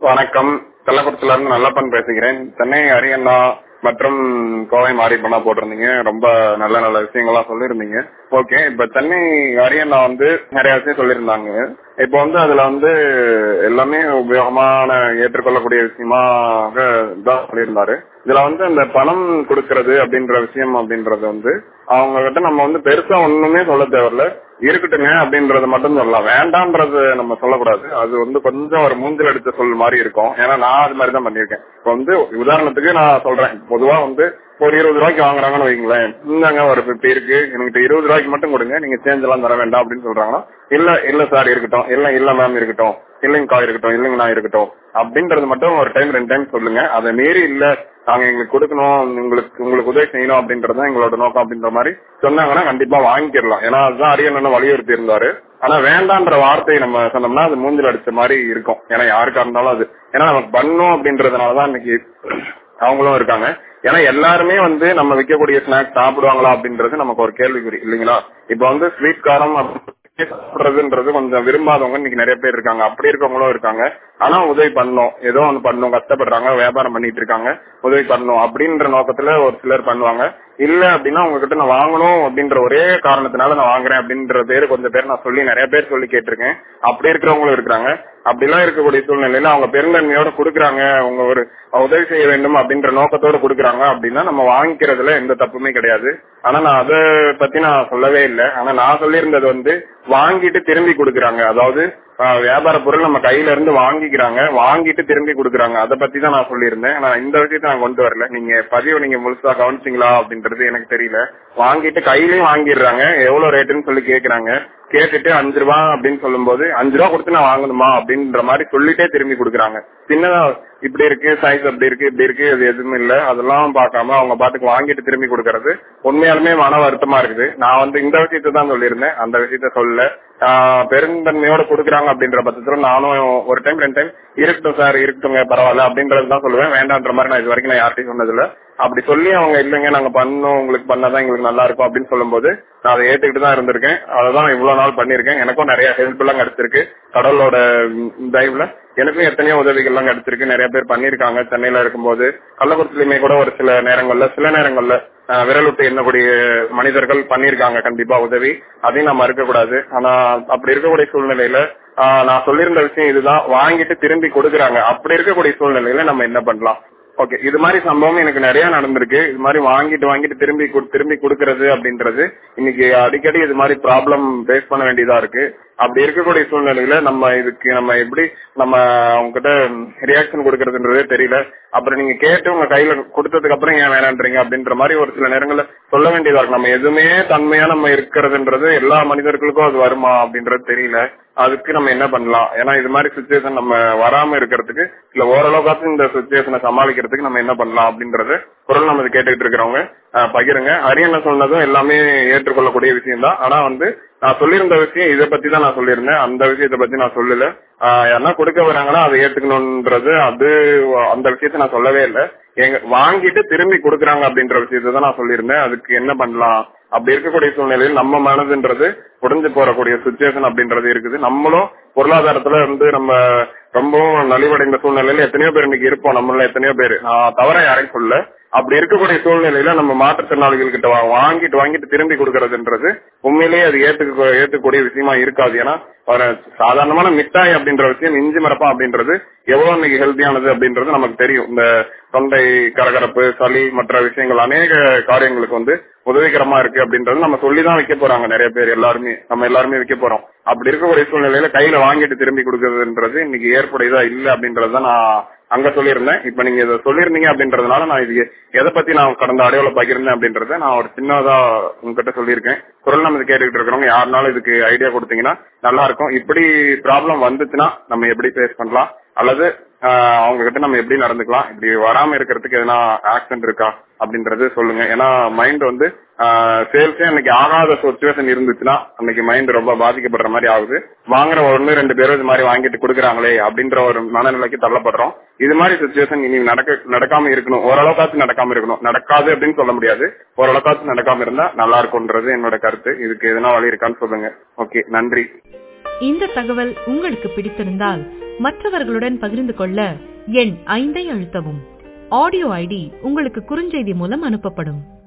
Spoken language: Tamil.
வணக்கம் கள்ளக்குறிச்சில இருந்து நல்லப்பன் பேசுகிறேன் சென்னை அரியண்ணா மற்றும் கோவை மாரியப்பனா போட்டிருந்தீங்க ரொம்ப நல்ல நல்ல விஷயங்கள்லாம் சொல்லியிருந்தீங்க ஓகே இப்ப சென்னை அரியண்ணா வந்து நிறைய விஷயம் சொல்லியிருந்தாங்க இப்ப வந்து அதுல வந்து எல்லாமே உபயோகமான ஏற்றுக்கொள்ளக்கூடிய விஷயமாக தான் சொல்லியிருந்தாரு இதுல வந்து இந்த பணம் கொடுக்கறது அப்படின்ற விஷயம் அப்படின்றது வந்து அவங்க கிட்ட நம்ம வந்து பெருசா ஒண்ணுமே சொல்ல தேவையில்ல இருக்கட்டுங்க அப்படின்றத மட்டும் சொல்லலாம் வேண்டாம்ன்றது நம்ம சொல்லக்கூடாது அது வந்து கொஞ்சம் ஒரு மூஞ்சில் எடுத்த சொல் மாதிரி இருக்கும் ஏன்னா நான் அது மாதிரி தான் பண்ணியிருக்கேன் இப்போ வந்து உதாரணத்துக்கு நான் சொல்றேன் பொதுவா வந்து ஒரு இருபது ரூபாய்க்கு வாங்குறாங்கன்னு வைங்களேன் இந்தாங்க ஒரு பிப்டி இருக்கு எனக்கு இருபது ரூபாய்க்கு மட்டும் கொடுங்க நீங்க சேஞ்ச் எல்லாம் தர வேண்டாம் அப்படின்னு சொல்றாங்கன்னா இல்ல இல்ல சார் இருக்கட்டும் இல்ல இல்ல மேம் இருக்கட்டும் இல்லைங்கக்கா இருக்கட்டும் இல்லைங்க நான் இருக்கட்டும் அப்படின்றது மட்டும் ஒரு டைம் ரெண்டு டைம் சொல்லுங்க அதை மீறி இல்ல நாங்க எங்களுக்கு கொடுக்கணும் உங்களுக்கு உங்களுக்கு உதவி செய்யணும் அப்படின்றது தான் எங்களோட நோக்கம் அப்படின்ற மாதிரி சொன்னாங்கன்னா கண்டிப்பா வாங்கிக்கிடலாம் ஏன்னா அதுதான் அரியண்ணன் வலியுறுத்தி இருந்தாரு ஆனா வேண்டான்ற வார்த்தையை நம்ம சொன்னோம்னா அது மூஞ்சில் அடிச்ச மாதிரி இருக்கும் ஏன்னா யாருக்கா இருந்தாலும் அது ஏன்னா நமக்கு பண்ணும் அப்படின்றதுனாலதான் இன்னைக்கு அவங்களும் இருக்காங்க ஏன்னா எல்லாருமே வந்து நம்ம விற்கக்கூடிய ஸ்நாக்ஸ் சாப்பிடுவாங்களா அப்படின்றது நமக்கு ஒரு கேள்விக்குறி இல்லைங்களா இப்ப வந்து ஸ்வீட் காரம் சாப்பிடுறதுன்றது கொஞ்சம் விரும்பாதவங்க இன்னைக்கு நிறைய பேர் இருக்காங்க அப்படி இருக்கவங்களும் இருக்காங்க ஆனா உதவி பண்ணணும் ஏதோ ஒன்று பண்ணணும் கஷ்டப்படுறாங்க வியாபாரம் பண்ணிட்டு இருக்காங்க உதவி பண்ணணும் அப்படின்ற நோக்கத்துல ஒரு சிலர் பண்ணுவாங்க இல்ல அப்படின்னா உங்ககிட்ட நான் வாங்கணும் அப்படின்ற ஒரே காரணத்தினால நான் வாங்குறேன் அப்படின்ற பேரு கொஞ்சம் பேர் நான் சொல்லி நிறைய பேர் சொல்லி கேட்டிருக்கேன் அப்படி இருக்கிறவங்களும் இருக்கிறாங்க அப்படிலாம் இருக்கக்கூடிய சூழ்நிலையில அவங்க பெருந்தன்மையோட கொடுக்குறாங்க அவங்க ஒரு உதவி செய்ய வேண்டும் அப்படின்ற நோக்கத்தோட கொடுக்குறாங்க அப்படின்னா நம்ம வாங்கிக்கிறதுல எந்த தப்புமே கிடையாது ஆனா நான் அதை பத்தி நான் சொல்லவே இல்லை ஆனா நான் சொல்லியிருந்தது வந்து வாங்கிட்டு திரும்பி கொடுக்குறாங்க அதாவது வியாபார பொருள் நம்ம கையில இருந்து வாங்கிக்கிறாங்க வாங்கிட்டு திரும்பி கொடுக்குறாங்க அதை பத்தி தான் நான் சொல்லியிருந்தேன் ஆனா இந்த விஷயத்த நான் கொண்டு வரல நீங்க பதிவு நீங்க முழுசா கவனிச்சிங்களா அப்படின்றது எனக்கு தெரியல வாங்கிட்டு கையிலயும் வாங்கிடுறாங்க எவ்வளவு ரேட்டுன்னு சொல்லி கேக்குறாங்க கேட்டுட்டு அஞ்சு ரூபா அப்படின்னு சொல்லும் போது அஞ்சு ரூபா கொடுத்து நான் வாங்கணுமா அப்படின்ற மாதிரி சொல்லிட்டே திரும்பி கொடுக்குறாங்க சின்னதா இப்படி இருக்கு சைஸ் அப்படி இருக்கு இப்படி இருக்கு அது எதுவும் இல்ல அதெல்லாம் பார்க்காம அவங்க பாட்டுக்கு வாங்கிட்டு திரும்பி கொடுக்கறது உண்மையாலுமே மன வருத்தமா இருக்குது நான் வந்து இந்த விஷயத்த தான் சொல்லியிருந்தேன் அந்த விஷயத்த சொல்லல பெருந்தன்மையோட கொடுக்குறாங்க அப்படின்ற பட்சத்துல நானும் ஒரு டைம் ரெண்டு டைம் இருக்கட்டும் சார் இருக்கட்டுங்க பரவாயில்ல அப்படின்றது தான் சொல்லுவேன் வேண்டான்ற மாதிரி நான் இது வரைக்கும் நான் யார்ட்டையும் சொன்னதில்ல அப்படி சொல்லி அவங்க இல்லைங்க நாங்க பண்ணோம் உங்களுக்கு பண்ணாதான் எங்களுக்கு நல்லா இருக்கும் அப்படின்னு சொல்லும்போது நான் அதை ஏத்துக்கிட்டு தான் இருந்திருக்கேன் அதான் இவ்வளவு நாள் பண்ணிருக்கேன் எனக்கும் நிறைய ஹெல்ப் எல்லாம் கிடைச்சிருக்கு கடவுளோட தயவுல எனக்கும் எத்தனையோ உதவிகள் எல்லாம் கிடைச்சிருக்கு நிறைய பேர் பண்ணிருக்காங்க சென்னையில இருக்கும்போது கள்ளக்குறிச்சிலுமே கூட ஒரு சில நேரங்கள்ல சில நேரங்கள்ல விரல் விட்டு எண்ணக்கூடிய மனிதர்கள் பண்ணிருக்காங்க கண்டிப்பா உதவி அதையும் நான் மறுக்க கூடாது ஆனா அப்படி இருக்கக்கூடிய சூழ்நிலையில நான் சொல்லியிருந்த விஷயம் இதுதான் வாங்கிட்டு திரும்பி கொடுக்குறாங்க அப்படி இருக்கக்கூடிய சூழ்நிலையில நம்ம என்ன பண்ணலாம் ஓகே இது மாதிரி சம்பவம் எனக்கு நிறைய நடந்திருக்கு இது மாதிரி வாங்கிட்டு வாங்கிட்டு திரும்பி திரும்பி கொடுக்கறது அப்படின்றது இன்னைக்கு அடிக்கடி இது மாதிரி ப்ராப்ளம் ஃபேஸ் பண்ண வேண்டியதா இருக்கு அப்படி இருக்கக்கூடிய சூழ்நிலையில நம்ம இதுக்கு நம்ம எப்படி நம்ம அவங்க கிட்ட ரியாக்ஷன் கொடுக்கறதுன்றதே தெரியல அப்புறம் நீங்க கேட்டு உங்க கையில கொடுத்ததுக்கு அப்புறம் ஏன் வேணான்றீங்க அப்படின்ற மாதிரி ஒரு சில நேரங்கள்ல சொல்ல வேண்டியதா இருக்கு நம்ம எதுவுமே தன்மையா நம்ம இருக்கிறதுன்றது எல்லா மனிதர்களுக்கும் அது வருமா அப்படின்றது தெரியல அதுக்கு நம்ம என்ன பண்ணலாம் ஏன்னா இது மாதிரி சுச்சுவேஷன் நம்ம வராம இருக்கிறதுக்கு இல்ல ஓரளவுக்காச்சும் இந்த சுச்சுவேஷனை சமாளிக்கிறதுக்கு நம்ம என்ன பண்ணலாம் அப்படின்றது குரல் நம்ம கேட்டுக்கிட்டு இருக்கிறவங்க பகிருங்க அரியண்ண சொன்னதும் எல்லாமே ஏற்றுக்கொள்ளக்கூடிய விஷயம் தான் ஆனா வந்து நான் சொல்லியிருந்த விஷயம் இதை பத்தி தான் நான் சொல்லியிருந்தேன் அந்த விஷயத்தை பத்தி நான் சொல்லல யாருன்னா கொடுக்க வராங்கன்னா அதை ஏத்துக்கணும்ன்றது அது அந்த விஷயத்த நான் சொல்லவே இல்லை எங்க வாங்கிட்டு திரும்பி கொடுக்குறாங்க அப்படின்ற விஷயத்த தான் நான் சொல்லியிருந்தேன் அதுக்கு என்ன பண்ணலாம் அப்படி இருக்கக்கூடிய சூழ்நிலையில் நம்ம மனதுன்றது உடஞ்சு போறக்கூடிய சுச்சுவேஷன் அப்படின்றது இருக்குது நம்மளும் பொருளாதாரத்துல இருந்து நம்ம ரொம்பவும் நலிவடைந்த சூழ்நிலையில எத்தனையோ பேர் இன்னைக்கு இருப்போம் நம்மள எத்தனையோ பேர் நான் தவிர யாரையும் சொல்ல அப்படி இருக்கக்கூடிய சூழ்நிலையில நம்ம மாற்றுத்திறனாளிகள் கிட்ட வாங்கிட்டு வாங்கிட்டு திரும்பி கொடுக்கறதுன்றது உண்மையிலேயே அது ஏத்துக்க ஏத்துக்கூடிய விஷயமா இருக்காது ஏன்னா ஒரு சாதாரணமான மிட்டாய் அப்படின்ற விஷயம் இஞ்சி மரப்பா அப்படின்றது எவ்வளவு இன்னைக்கு ஹெல்த்தியானது அப்படின்றது நமக்கு தெரியும் இந்த தொண்டை கரகரப்பு சளி மற்ற விஷயங்கள் அநேக காரியங்களுக்கு வந்து உதவிகரமா இருக்கு அப்படின்றது நம்ம சொல்லிதான் வைக்க போறாங்க நிறைய பேர் எல்லாருமே நம்ம எல்லாருமே வைக்க போறோம் அப்படி இருக்கக்கூடிய சூழ்நிலையில கையில வாங்கிட்டு திரும்பி கொடுக்கறதுன்றது இன்னைக்கு ஏற்புடையதா இல்ல அப்படின்றத நான் அங்க சொல்லியிருந்தேன் இப்ப நீங்க இதை சொல்லியிருந்தீங்க அப்படின்றதுனால நான் இது எதை பத்தி நான் கடந்த அடையாள பகிர்ந்தேன் அப்படின்றத நான் ஒரு சின்னதா உங்ககிட்ட சொல்லியிருக்கேன் குரல் நம்ம கேட்டுக்கிட்டு இருக்கிறவங்க யாருனாலும் இதுக்கு ஐடியா கொடுத்தீங்கன்னா நல்லா இருக்கும் இப்படி ப்ராப்ளம் வந்துச்சுன்னா நம்ம எப்படி ஃபேஸ் பண்ணலாம் அல்லது அவங்க கிட்ட நம்ம எப்படி நடந்துக்கலாம் இப்படி வராம இருக்கிறதுக்கு எதனா ஆக்சன் இருக்கா அப்படின்றது சொல்லுங்க ஏன்னா மைண்ட் வந்து சேல்ஸே அன்னைக்கு ஆகாத சுச்சுவேஷன் இருந்துச்சுன்னா அன்னைக்கு மைண்ட் ரொம்ப பாதிக்கப்படுற மாதிரி ஆகுது வாங்குற ஒன்னு ரெண்டு பேரும் இது மாதிரி வாங்கிட்டு கொடுக்குறாங்களே அப்படின்ற ஒரு மனநிலைக்கு தள்ளப்படுறோம் இது மாதிரி சுச்சுவேஷன் இனி நடக்க நடக்காம இருக்கணும் ஓரளவுக்காச்சும் நடக்காம இருக்கணும் நடக்காது அப்படின்னு சொல்ல முடியாது ஓரளவுக்காச்சும் நடக்காம இருந்தா நல்லா இருக்கும்ன்றது என்னோட கருத்து இதுக்கு எதனா வழி இருக்கான்னு சொல்லுங்க ஓகே நன்றி இந்த தகவல் உங்களுக்கு பிடித்திருந்தால் மற்றவர்களுடன் பகிர்ந்து கொள்ள எண் ஐந்தை அழுத்தவும் ஆடியோ ஐடி உங்களுக்கு குறுஞ்செய்தி மூலம் அனுப்பப்படும்